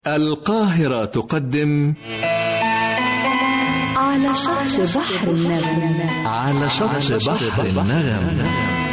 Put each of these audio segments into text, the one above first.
القاهرة تقدم على شط بحر النغم على شط بحر النغم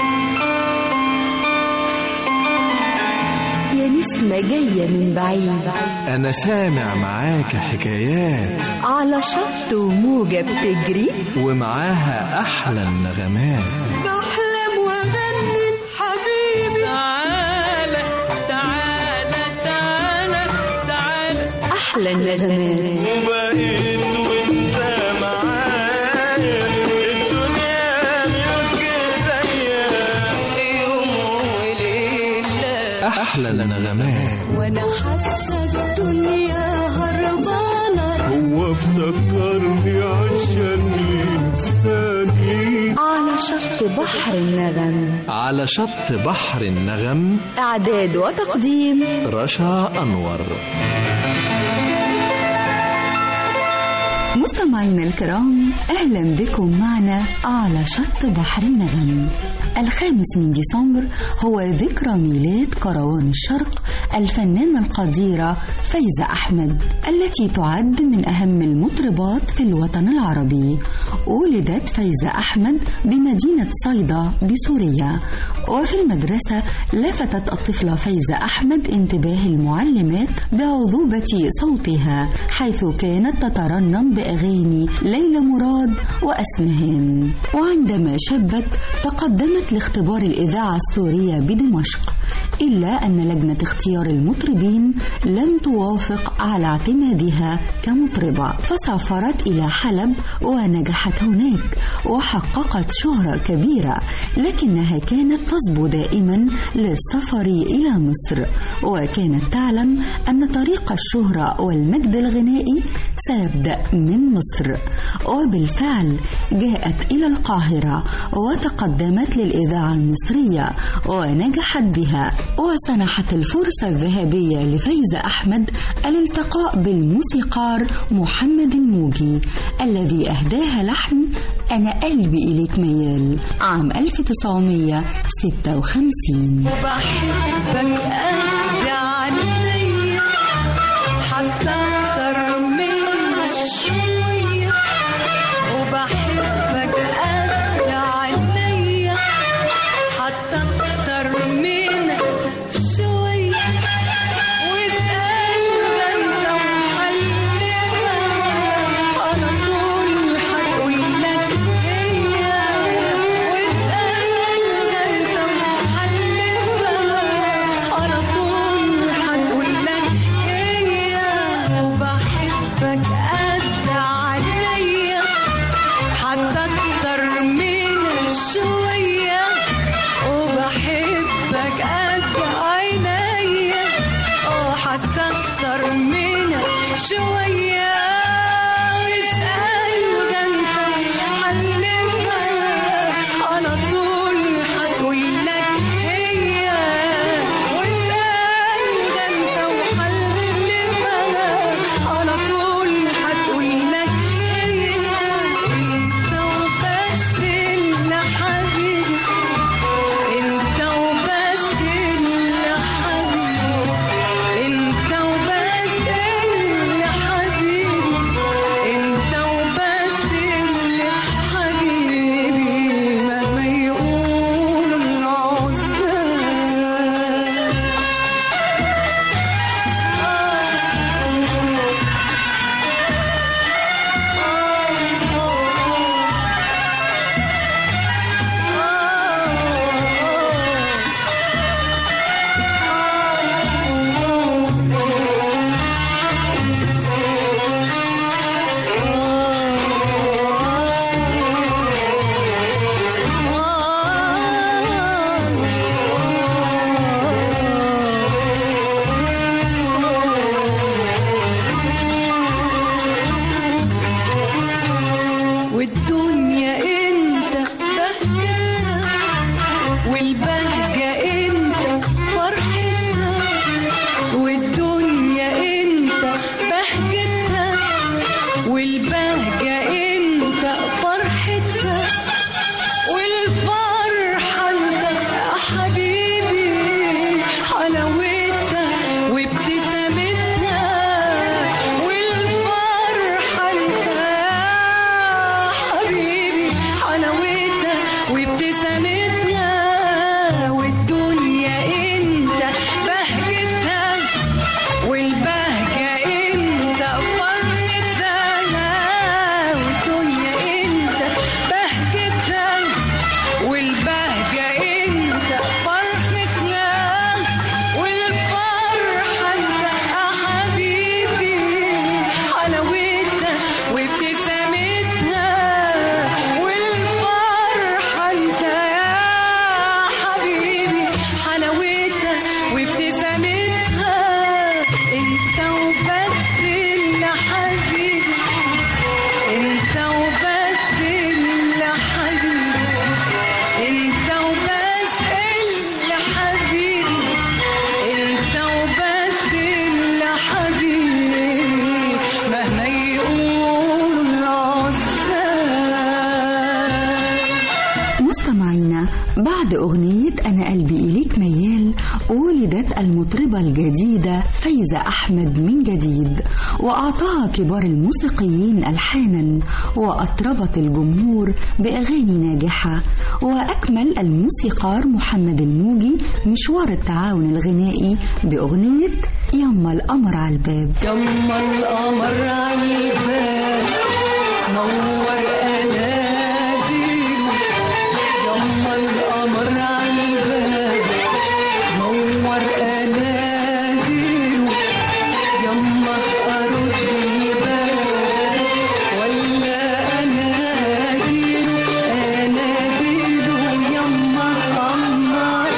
يا نسمة جاية من بعيد أنا سامع معاك حكايات على شط وموجة بتجري ومعاها أحلى النغمات بحلم واغني حبيبي تعالى تعالى تعالى تعالى أحلى النغمات وبقيت وانت معايا الدنيا ملك ايديا يوم وليله أحلى النغمات وأنا حاسة الدنيا هربانة هو افتكرني عشان لساني على شط بحر النغم على شط بحر النغم إعداد وتقديم رشا أنور مستمعينا الكرام أهلا بكم معنا على شط بحر النغم الخامس من ديسمبر هو ذكرى ميلاد كروان الشرق الفنانة القديرة فايزة أحمد التي تعد من أهم المطربات في الوطن العربي ولدت فايزة أحمد بمدينة صيدا بسوريا وفي المدرسة لفتت الطفلة فايزة أحمد انتباه المعلمات بعذوبة صوتها حيث كانت تترنم بأغاني ليلى مراد وأسمهان وعندما شبت تقدمت لاختبار الإذاعة السورية بدمشق إلا أن لجنة اختيار المطربين لم توافق على اعتمادها كمطربة فسافرت إلى حلب ونجحت هناك وحققت شهرة كبيرة لكنها كانت تصبو دائما للسفر إلى مصر وكانت تعلم أن طريق الشهرة والمجد الغنائي سيبدأ من مصر وبالفعل جاءت إلى القاهرة وتقدمت للإذاعة المصرية ونجحت بها وسنحت الفرصة الذهبية لفايزة أحمد الالتقاء بالموسيقار محمد الموجي الذي أهداها لحن أنا قلبي إليك ميال عام 1956 بحبك قد عليا حتى أكتر من شوية وبحبك قد عليا حتى أكتر من شوية واسأل أنت وحلها على طول هقول لك هي واسأل أنت وحلها على طول هقول لك هي وبحبك قد عليا حتى أكتر من شوية وبحبك قد عينيا اه حتى أكتر من شوية واسأل ده انت حلمها على طول هتقول لك هي واسأل ده انت وحلمها على طول هتقول لك هي انت وبس اللي حبيبي انت وبس اللي حبيبي انت وبس اللي حبيبي بعد أغنية أنا قلبي إليك ميال ولدت المطربة الجديدة فايزة أحمد من جديد وأعطاها كبار الموسيقيين ألحانا وأطربت الجمهور بأغاني ناجحة وأكمل الموسيقار محمد الموجي مشوار التعاون الغنائي بأغنية يما القمر على الباب يما القمر عالباب نور اناديله يما القمر عالباب نور اناديله يما ارد الباب ولا اناديله اناديله يما القمر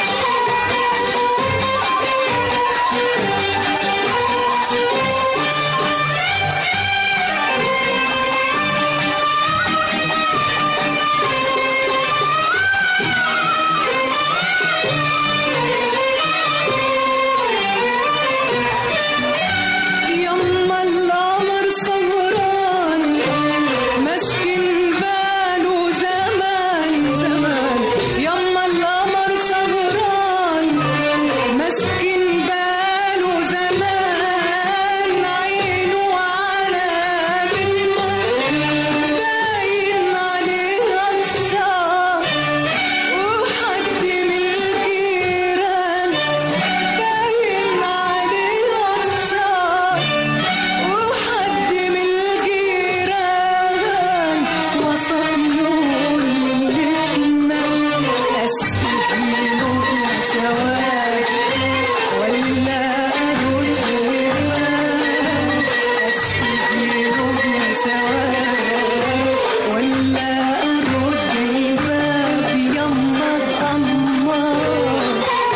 يما القمر سهران مسكن باله زمان زمان يما القمر سهران مسكن باله زمان عينه على بنته باين عليها الشعر وحد من الجيران باين عليها الشعر وحد من الجيران وصل له النجمة أسجله سواد ولا أرد الباب أسجله سواد ولا أرد الباب يما القمر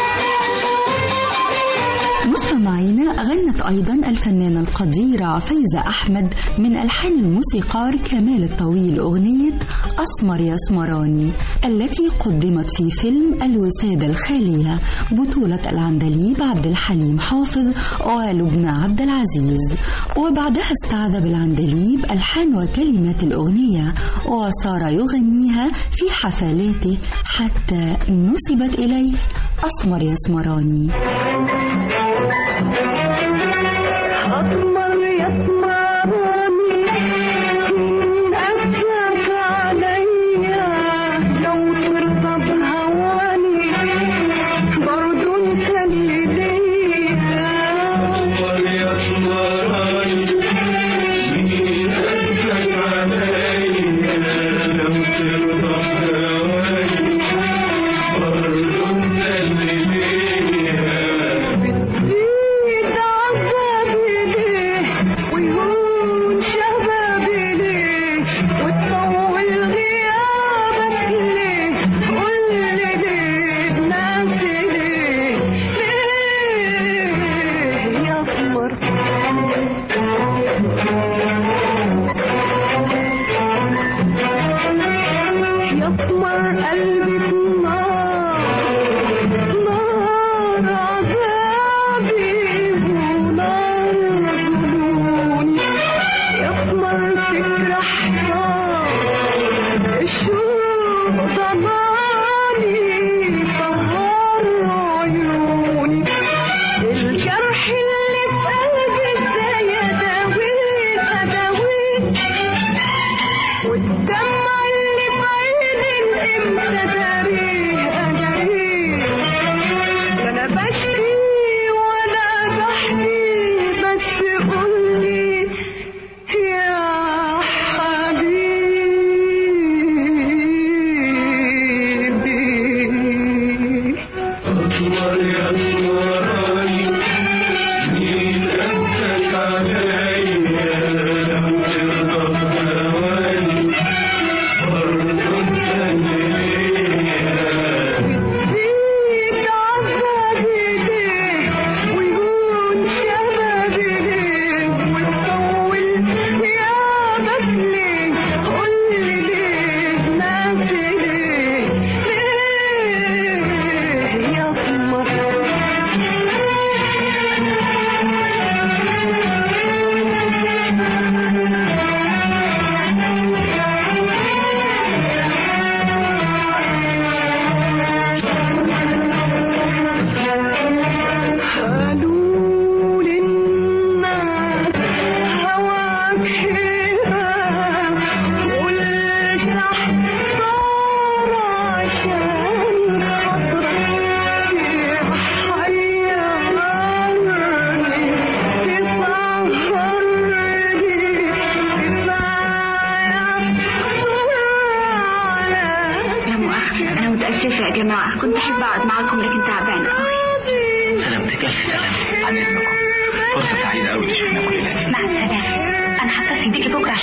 مستمعينا غنت أيضا الفنانة القديرة فايزة أحمد من ألحان الموسيقار كمال الطويل أغنية أسمر يا اسمراني التي قدمت في فيلم الوسادة الخالية بطولة العندليب عبد الحليم حافظ ولبنى عبد العزيز وبعدها استعذب العندليب ألحان وكلمات الأغنية وصار يغنيها في حفلاته حتى نسبت إليه أسمر يا اسمراني أسمر يسمرني من أسلك عليا لو ترضى بهواني برضو انت اللي ليا Yeah.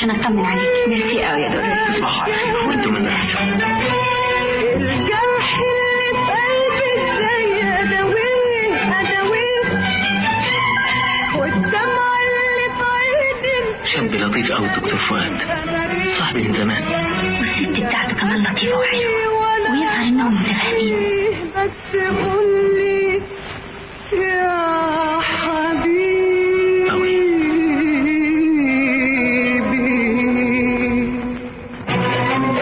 عشان اطمن عليك ميرسي قوي يا دكتور صباح على خير وانتم من أهله الجرح اللي في قلبي ازاي اداويه اداويه والدمع اللي في عيني شاب لطيف قوي الدكتور فؤاد صاحبي من زمان والست بتاعته كمان لطيفه وحلوه ويظهر انهم متفاهمين بس قولي يا حبيبي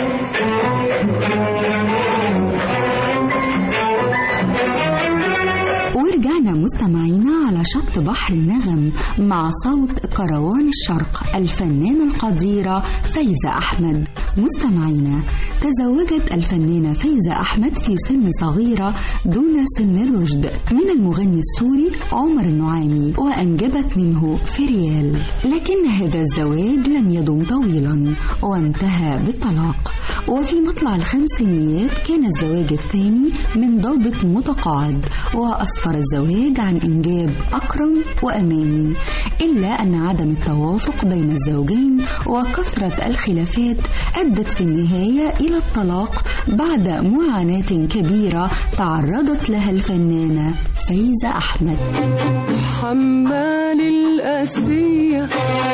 ورجعنا مستمعينا على شط بحر النغم مع صوت كروان الشرق الفنانة القديرة فايزة أحمد مستمعينا تزوجت الفنانة فايزة أحمد في سن صغيرة دون سن الرشد من المغني السوري عمر النعامي وأنجبت منه فريال لكن هذا الزواج لم يدم طويلا وانتهى بالطلاق وفي مطلع الخمسينيات كان الزواج الثاني من ضابط متقاعد وأسفر الزواج عن إنجاب أكرم وأماني إلا أن عدم التوافق بين الزوجين وكثرة الخلافات أدت في النهاية إلى الطلاق بعد معاناة كبيرة تعرضت لها الفنانة فايزة أحمد حمال القاسية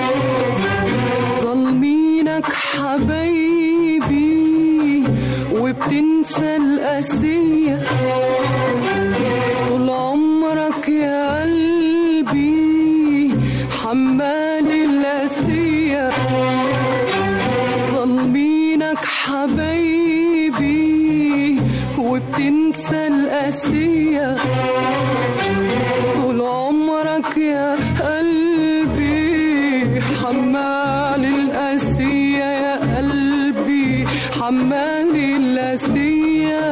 ظالمينك حبايبي وبتنسى القاسية طول عمرك يا قلبي حمال القاسية ظالمينك حبايبي وبتنسى القاسية طول عمرك يا قلبي حمال القاسية يا قلبي حمال القاسية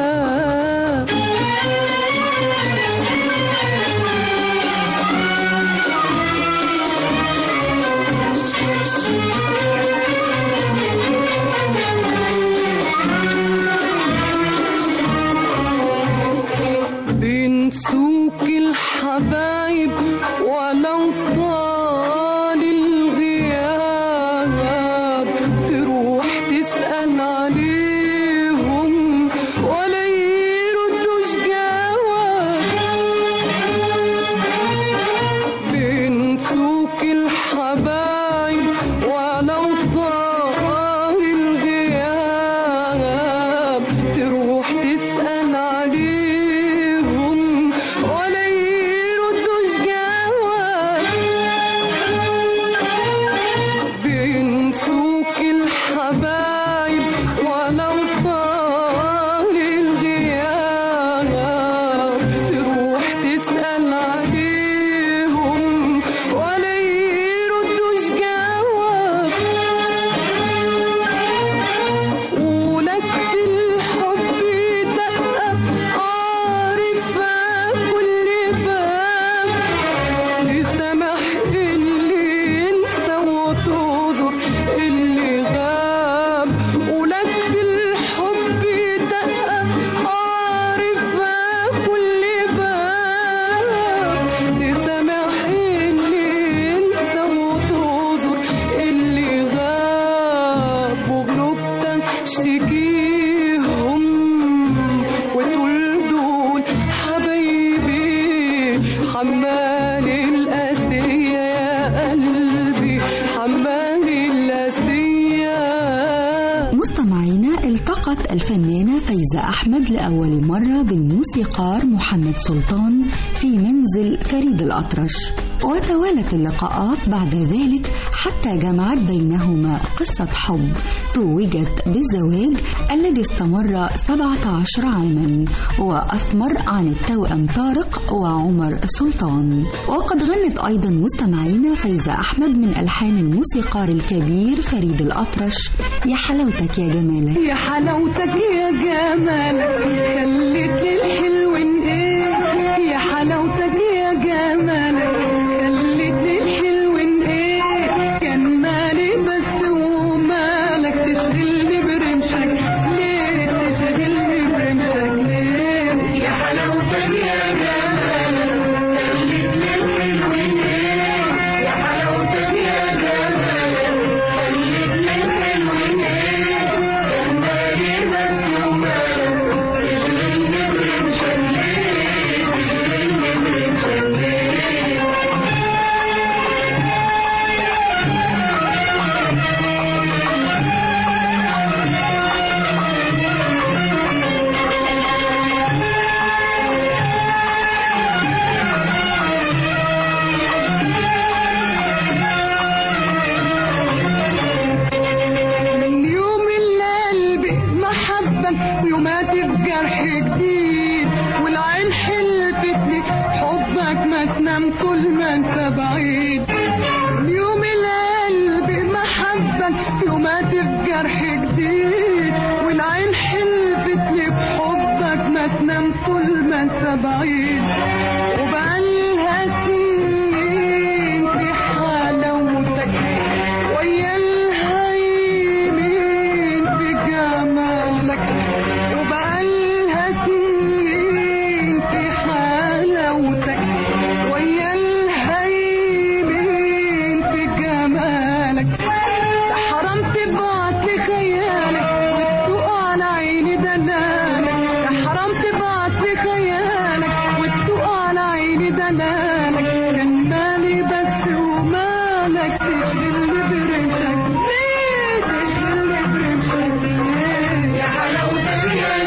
بنسوك الحبايب ولو طال الغياب تروح تسأل عليهم ولا يردوش جواب بنسوك الحبايب ولو طال الغياب تروح تسأل عليهم ولا يردوش جواب بنسوك الحبايب ولو طال الغياب تروح تسأل عليهم ولا يردوش جواب ولك في الحب دقة عارفة كل باب لسمح اللي ينسى وتعذر اللي غاب ولك في الحب دقة عارفة كل باب تسامح اللي ينسى وتعذر اللي غاب وقلوبتك اشتكيهم وتقول دول حبايبي حمال القاسية يا قلبي حمال القاسية مستمعينا التقت الفنانة فايزة أحمد لأول مرة بالموسيقار محمد سلطان في منزل فريد الأطرش وتوالت اللقاءات بعد ذلك حتى جمعت بينهما قصة حب توجت بالزواج الذي استمر 17 عاما وأثمر عن التوأم طارق وعمر سلطان وقد غنت أيضا مستمعينا فايزة أحمد من ألحان الموسيقار الكبير فريد الأطرش يا حلاوتك يا جمالك يا حلاوتك يا جمالك خليت الحلو ايه يا حلاوتك يا جمالك خليت الحلو ايه كان مالي بس ومالك تشغلني برمشك ليه تشغلني برمشك ليه يا حلاوتك يا جمالك خليت الحلو ايه يا حلاوتك يا جمالك خليت ومالك تشغلني برمشك ليه تشغلني برمشك ليه يا حلاوتك يا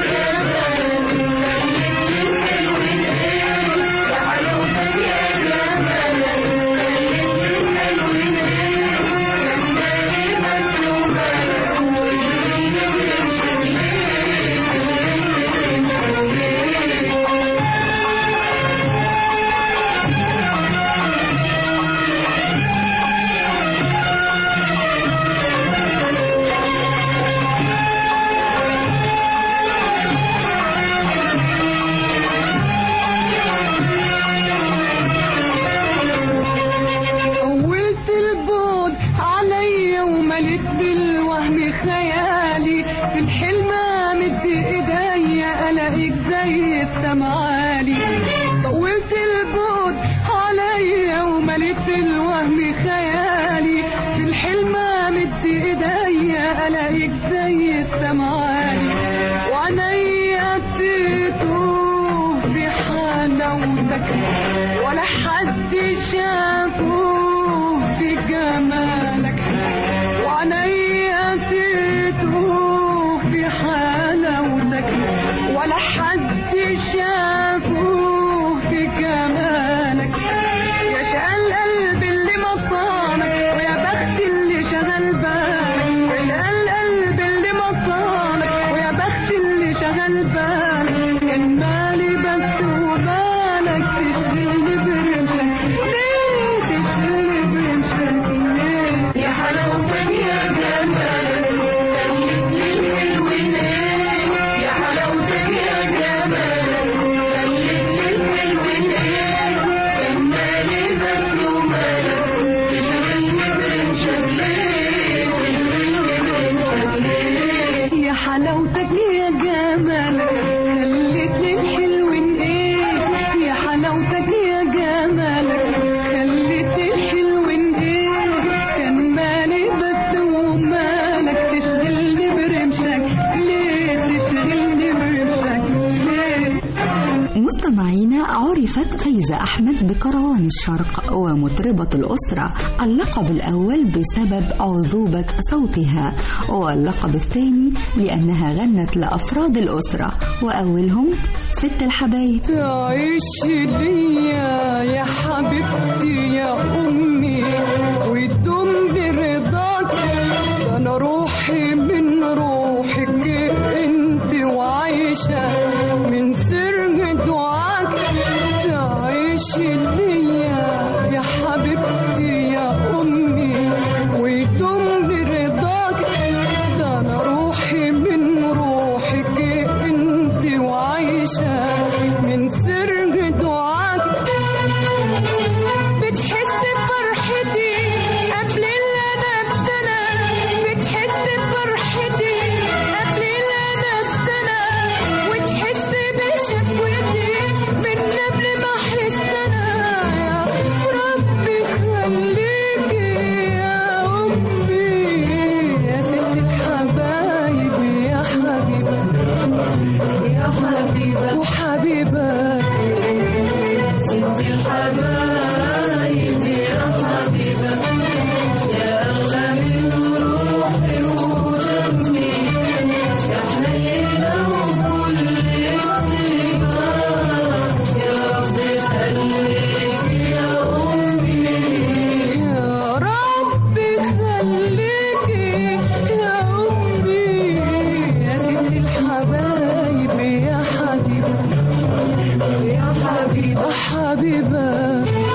قويت البعد عليا ومليت بالوهم خيالي في الحلم امد ايديا الاقيك زي السمعالي طولت البعد عليا ومليت بالوهم خيالي في الحلم امد ايديا الاقيك زي السمعالي وعينيا تتوه في حلاوتك ولا حد شافه في جمالك وعينيا تتوه في حلاوتك ولا حد شافه في جمالك يا شقال قلب اللي مصانك ويا بخت اللي شغل بالك يا شقال قلب اللي مصانك ويا بخت اللي شغل بالك كان مالي بس وبالك تشغلني برمشك ليه تشغلني برمشك ليه يا حلاوتك يا جمالك خلتني الحلو ليه يا حلاوتك يا جمالك خلتني الحلو ليه كان مالي بس ومالك تشغلني برمشك ليه تشغلني برمشك ليه يا حلاوتك يا جمالك خلتني الحلو ايه يا حلاوتك يا جمالك خلتني الحلو ايه كان مالي بس ومالك تشغلني برمشك ليه تشغلني برمشك ليه مستمعينا عرفت فايزة أحمد بكروان الشرق ومطربة الأسرة اللقب الأول بسبب عذوبة صوتها واللقب الثاني لأنها غنت لأفراد الأسرة وأولهم ست الحبايب تعيش ليا يا حبيبتي يا أمي وتدوم برضاك ده أنا روحي من روحك أنت وعايشة من سر دعاك تعيش ليا يا حبيبتي يا أمي وتدوم برضاك ده أنا روحي من روحك أنت وعايشة من سر دعاك بتحس بفرحتي قبل اللي انا بسنة بتحس بفرحتي قبل اللي انا بسنة وتحس بشكوتي من قبل ما احس انا يا ربي خليكي يا امي يا ست الحبايب يا حبيبة يا حبيبة وحبيبة ست الحبايب يا حبيبة يا أغلى من روحي ودمي يا حنينة وكل طيبة يا رب خليك يا أمي يا رب خليك يا أمي يا ست الحبايب يا حبيبة يا حبيبة حبيبة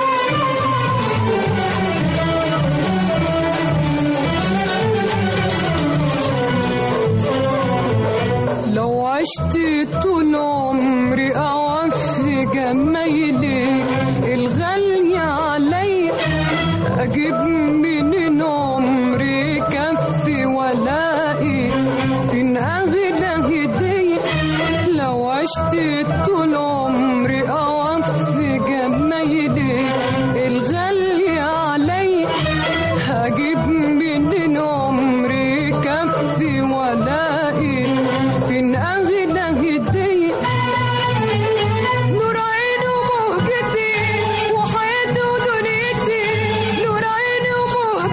لو عشت طول عمري أوفي جمايلي الغالية عليا أجيب منين عمري كفي ولاقي فين أغلى هدية لو عشت طول عمري أوفي جمايلي الغالية عليا هجيب منين عمري كفي ولاقي فين أغلى هدية نور عيني ومهجتي وحياتي ودنيتي نور عيني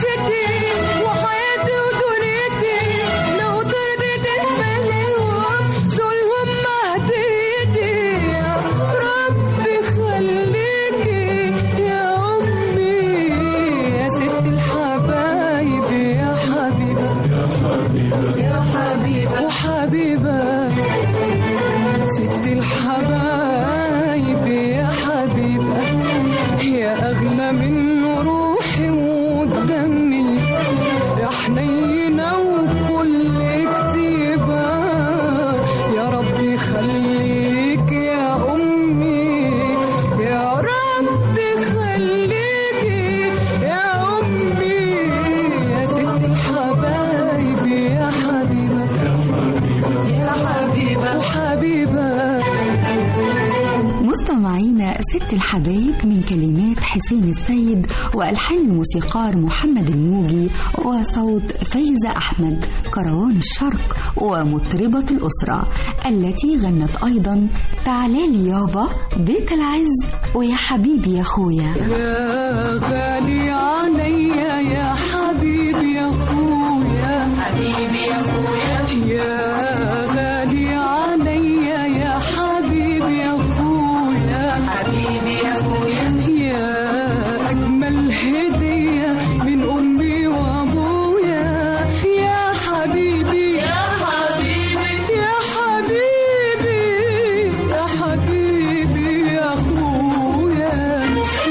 ست الحبايب من كلمات حسين السيد وألحان الموسيقار محمد الموجي وصوت فايزة أحمد كروان الشرق ومطربة الأسرة التي غنت أيضا تعالى لي يابا بيت العز ويا حبيبي يا خويا يا غالي عليا يا حبيبي يا اخويا حبيبي يا اخويا يا غالي عليا يا حبيبي يا اخويا حبيبي يا اخويا يا اجمل هديه من امي وابويا يا حبيبي يا حبيبي يا حبيبي يا حبيبي يا اخويا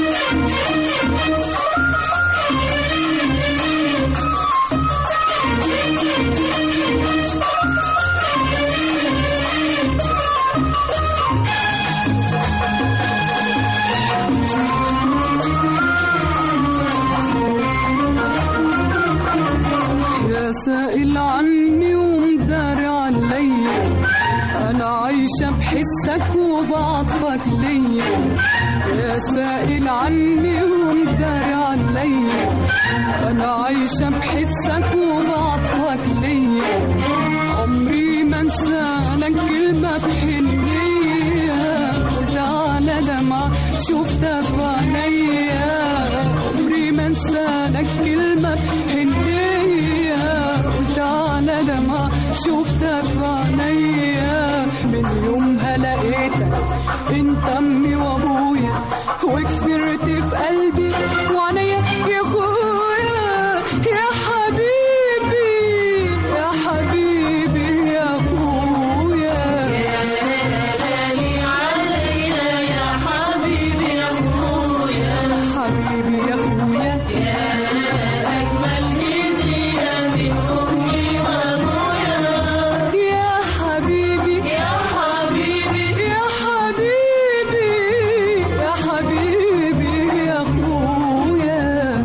يا سائل عني ومدار عليا انا عايشه بحسك وبعطفك ليا يا سائل عني ومدار عليا انا عايشه بحسك وبعطفك ليا عمري ما انسى لك كلمه بحنيه قلت على دمعه شفتها في عينيا عمري ما انسى لك كلمه بحنيه قلت على دمعه شفتها في عينيا من يومها لقيتك انت امي وابويا وكبرت في قلبي وعينيا يا اخويا يا حبيبي يا حبيبي يا اخويا يا غالي علينا يا حبيبي يا اخويا حبيبي يا اخويا يا اجمل هديه من امي وابويا يا حبيبي يا حبيبي يا حبيبي يا حبيبي يا اخويا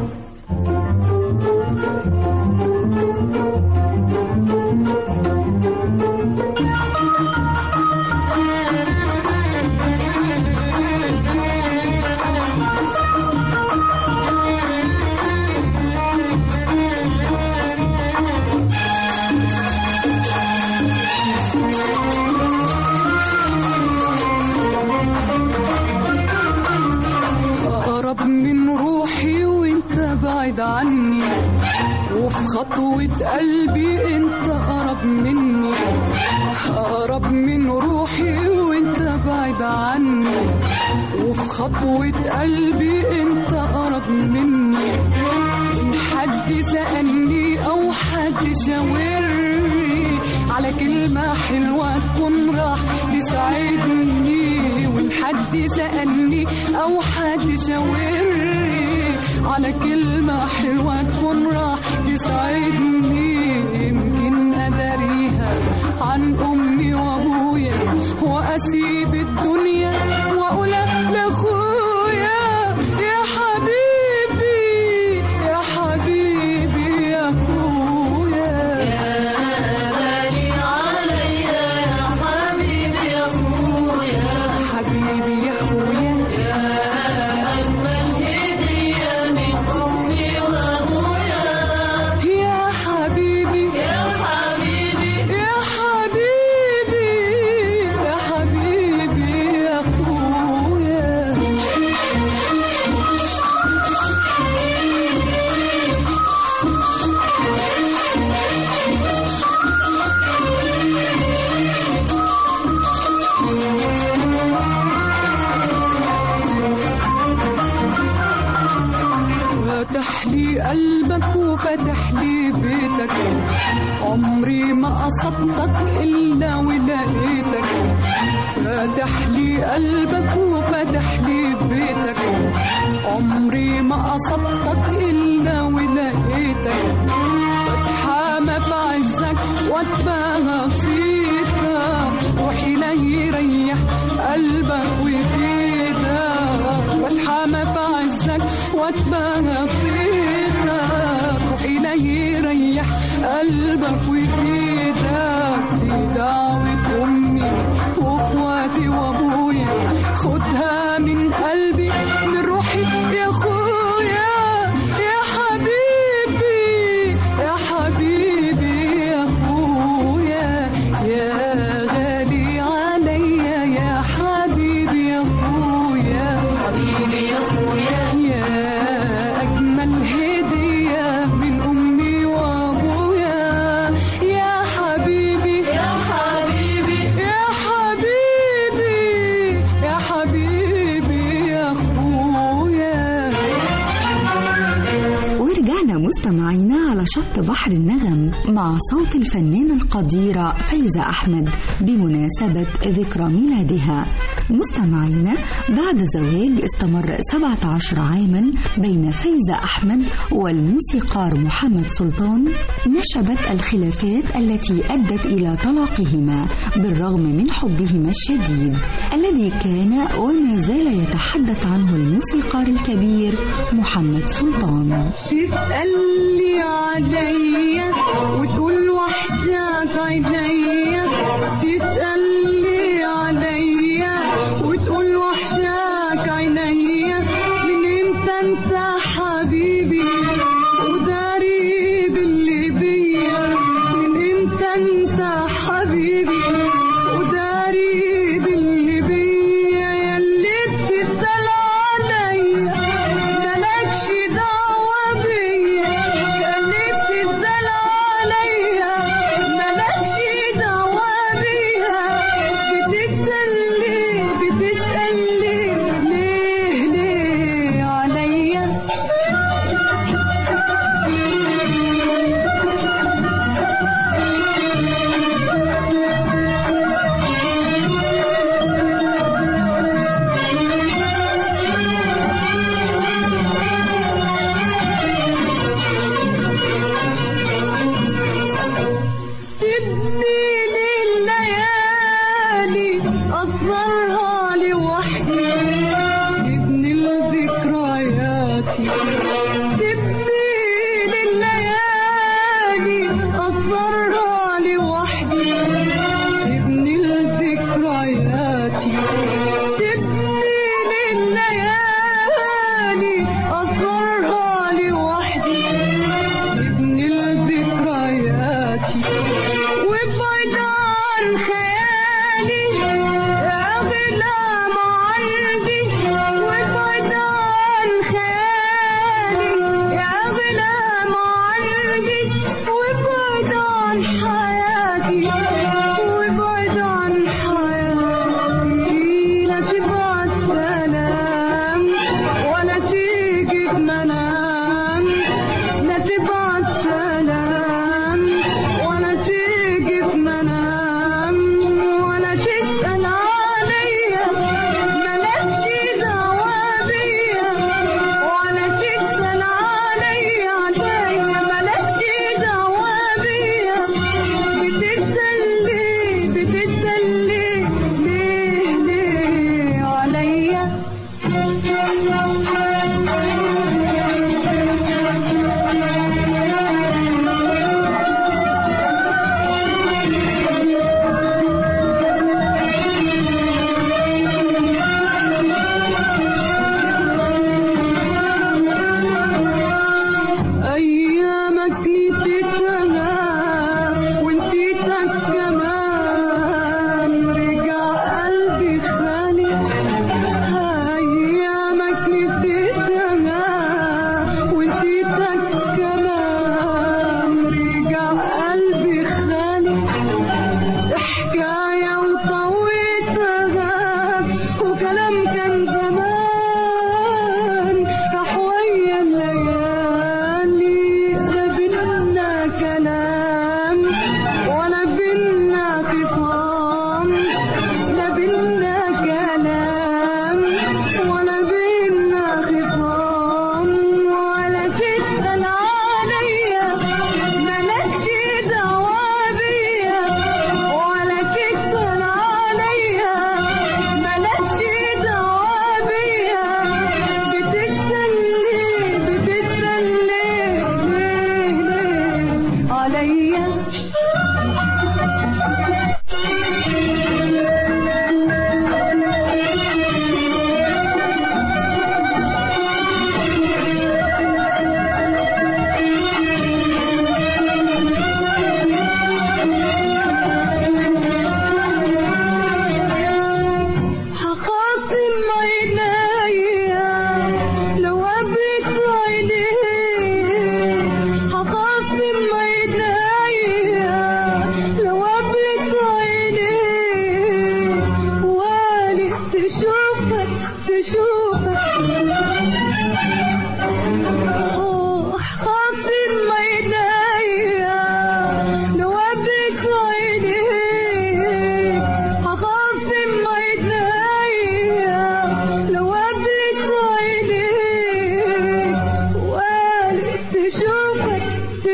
أقرب من روحي وانت بعيد عني وفي خطوة قلبي انت أقرب مني أقرب من روحي وانت بعيد عني وفي خطوة قلبي انت أقرب مني إن حد سألني أو حد شاورني على كلمة حلوة تكون راح تساعدني وإن حد سألني أو حد شاورني على كلمة حلوة تكون راح تساعدني يمكن أداريها عن أمي وأبويا وأسيب الدنيا وأقول لأخويا يا حبيبي يا حبيبي يا أخويا يا غالي عليا يا حبيبي يا أخويا حبيبي يا أخويا يا أجمل هدية من أمي وأبويا يا حبيبي يا حبيبي يا حبيبي يا حبيبي يا أخويا فتح لي قلبك وفتح لي بيتك عمري ما قصدتك إلا ولقيتك فتح لي قلبك وفتح لي بيتك عمري ما قصدتك إلا ولقيتك فتحة في عزك واتباهى بصيتك وحين يريح قلبك ويفيدك واتحامى في عزك واتباهى بصيتك وحين يريح قلبك ويفيدك دي دعوة أمي وإخواتي وأبويا خدها من لازلنا مستمعين على شط بحر النغم مع صوت الفنانة القديرة فايزة أحمد بمناسبة ذكرى ميلادها مستمعينا بعد زواج استمر 17 عاما بين فايزة أحمد والموسيقار محمد سلطان نشبت الخلافات التي أدت إلى طلاقهما بالرغم من حبهما الشديد الذي كان وما زال يتحدث عنه الموسيقار الكبير محمد سلطان تسألني عليا وتقول وحشاك عينيا تسألني عليا وتقول وحشاك عينيا من امتى انت حبيبي وداري باللي بيا من امتى انت حبيبي وداري باللي بيا ياللي بتسأل عليا مالكش دعوة بيا ياللي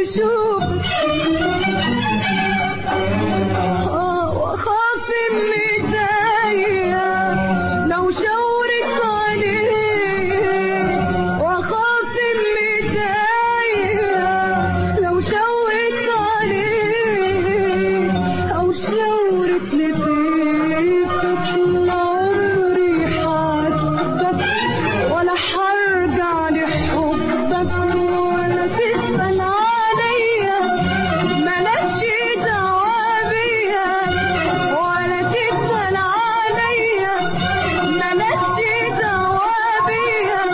يشوفك آه وأخاف من إيديا لو شاورت عليه وأخاف من إيديا لو شاورت عليه أو شاورت لبيتك عمري حاسبك ولا حرجع لحبك ولا تسأل عليا مالكش دعوة بيا ولا تسأل عليا مالكش دعوة بيا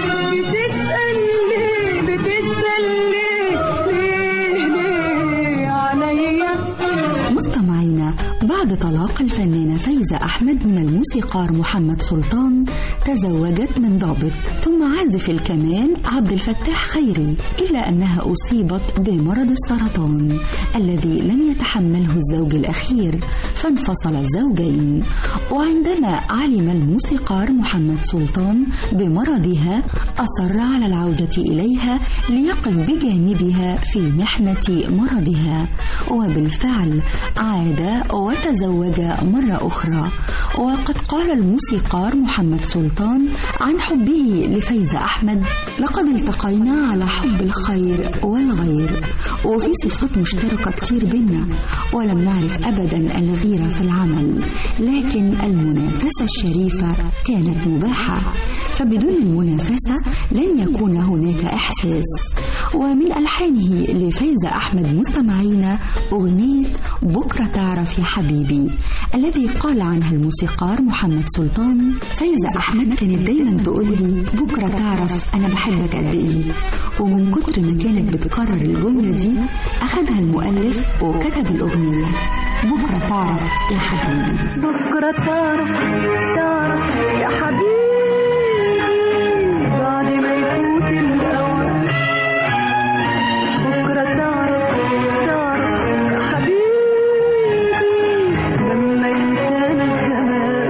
بتسأل ليه بتسأل ليه ليه ليه عليا مستمعينا بعد طلاق الفنانة فايزة أحمد من الموسيقار محمد سلطان تزوجت من ضابط ثم عازف الكمان عبد الفتاح خيري إلا أنها أصيبت بمرض السرطان الذي لم يتحمله الزوج الأخير فانفصل الزوجين وعندما علم الموسيقار محمد سلطان بمرضها أصر على العودة إليها ليقف بجانبها في محنة مرضها وبالفعل عاد وتزوج مرة أخرى وقد قال الموسيقار محمد سلطان عن حبه لفايزة أحمد لقد التقينا على حب الخير والغير وفي صفات مشتركة كتير بينا ولم نعرف أبدا الغيرة في العمل لكن المنافسة الشريفة كانت مباحة فبدون المنافسة لن يكون هناك إحساس ومن ألحانه لفايزة أحمد مستمعين أغنية بكرة تعرف يا حبيبي الذي قال عنها الموسيقار محمد سلطان فايزة أحمد كانت دايما تقول لي بكرة تعرف أنا بحبك قد إيه ومن كتر ما كانت بتكرر الجملة دي أخدها المؤلف وكتب الأغنية بكرة تعرف يا حبيبي بكرة تعرف تعرف يا حبيبي بعد ما يفوت الأوان بكرة تعرف تعرف يا حبيبي لما ينسانا الزمان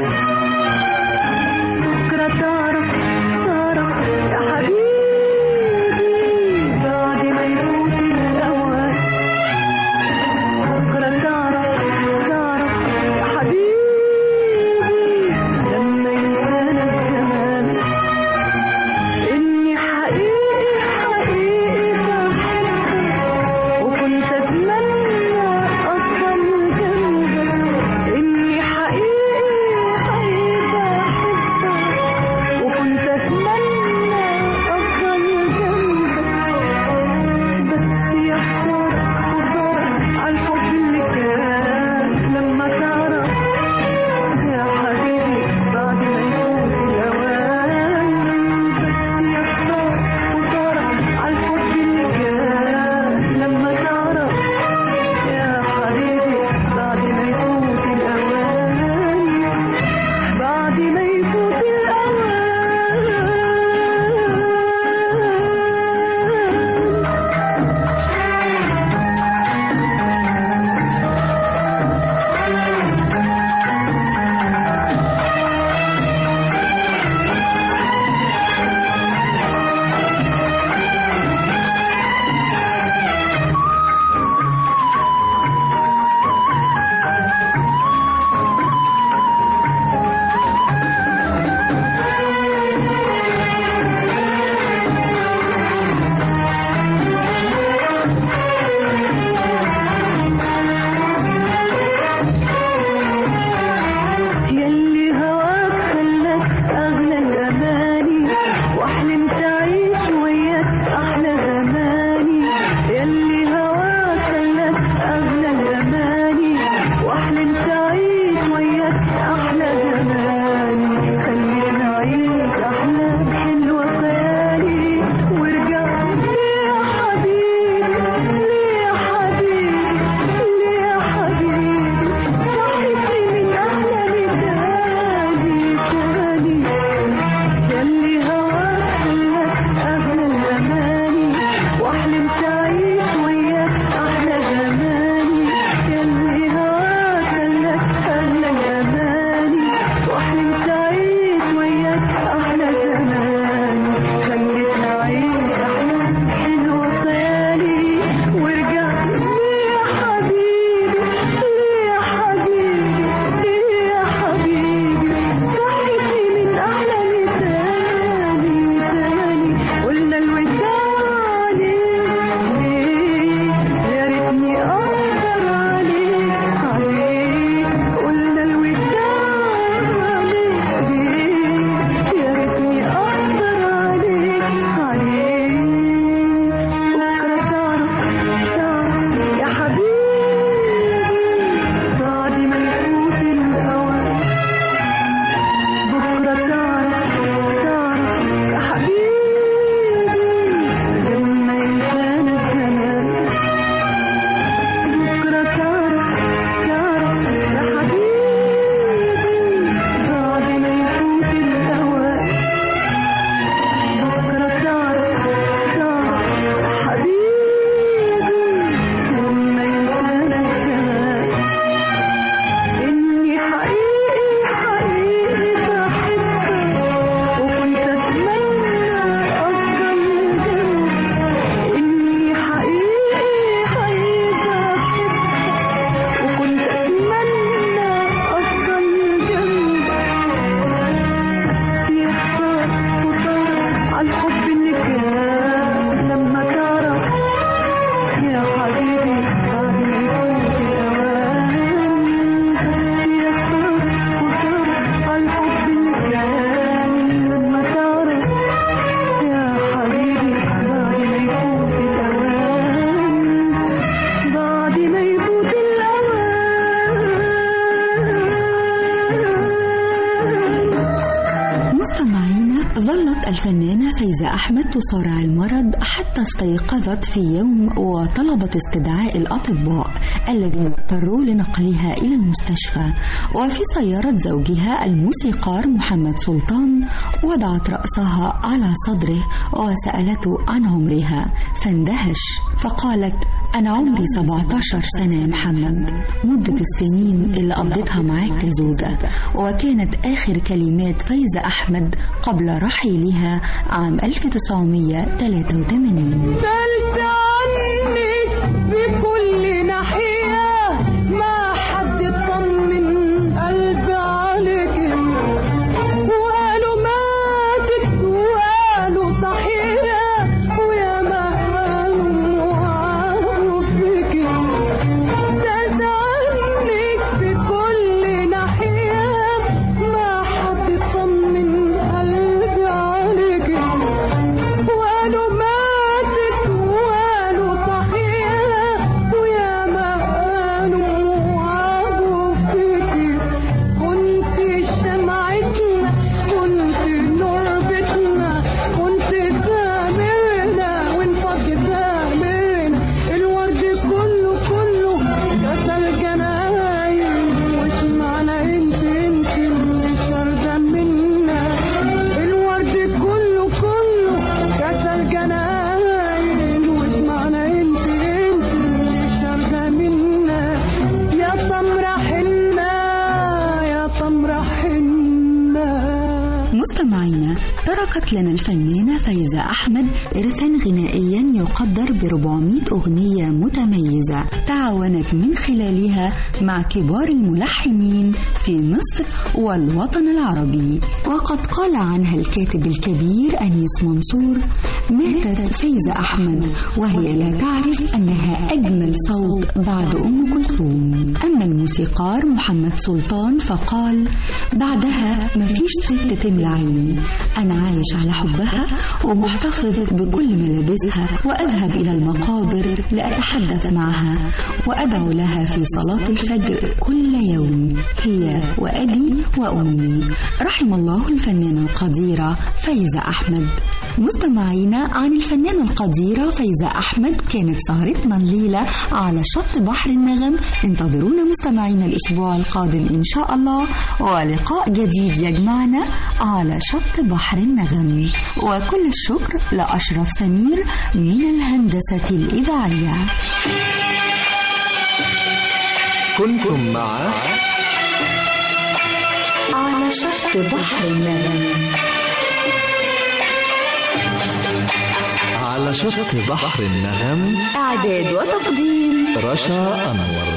بكرة تعرف تعرف يا حبيبي بعد ما يفوت الأوان بكرة تعرف تعرف يا حبيبي لما ينسانا الفنانة فايزة أحمد تصارع المرض حتى استيقظت في يوم وطلبت استدعاء الأطباء الذين اضطروا لنقلها إلى المستشفى وفي سيارة زوجها الموسيقار محمد سلطان وضعت رأسها على صدره وسألته عن عمرها فاندهش فقالت أنا عمري 17 سنة يا محمد مدة السنين اللي قضيتها معاك كزوجة وكانت آخر كلمات فايزة أحمد قبل رحيلها عام 1983 سألت عنك بكل ناحية ما حد طمن قلبي عليك وقالوا ماتت وقالوا صحية ويا ما قالوا وعاروا فيك سألت عنك بكل ناحية ما حد طمن قلبي عليك وقالوا ماتت وقالوا صحيح ويا ما قالوا وعدوا فيكي كنت شمعتنا كنت نور بيتنا كنت سامرنا وانفض سامرنا الورد كله كله كسل جناين وش معنى انت انت اللي شارده منا الورد كله كله كسل جناين وش معنى انت انت اللي شارده منا يا سمرة حنا يا سمرة حنا مستمعينا تركت لنا الفنانة فايزة أحمد إرثا غنائيا يقدر ب 400 أغنية متميزة تعاونت من خلالها مع كبار الملحنين في مصر والوطن العربي وقد قال عنها الكاتب الكبير أنيس منصور ماتت فايزة أحمد وهي لا تعرف أنها أجمل صوت بعد أم كلثوم أما الموسيقار محمد سلطان فقال بعدها مفيش ست تملى عيني أنا عايش على حبها ومحتفظ بكل ملابسها وأذهب إلى المقابر لأتحدث معها وأدعو لها في صلاة الفجر كل يوم هي وأبي وأمي رحم الله الفنانة القديرة فايزة أحمد مستمعينا عن الفنانة القديرة فايزة أحمد كانت سهرتنا الليلة على شط بحر النغم انتظرونا مستمعينا الأسبوع القادم إن شاء الله ولقاء جديد يجمعنا على شط بحر النغم وكل الشكر لأشرف سمير من الهندسة الإذاعية كنتم مع على شط بحر النغم على شط بحر النغم إعداد وتقديم رشا أنور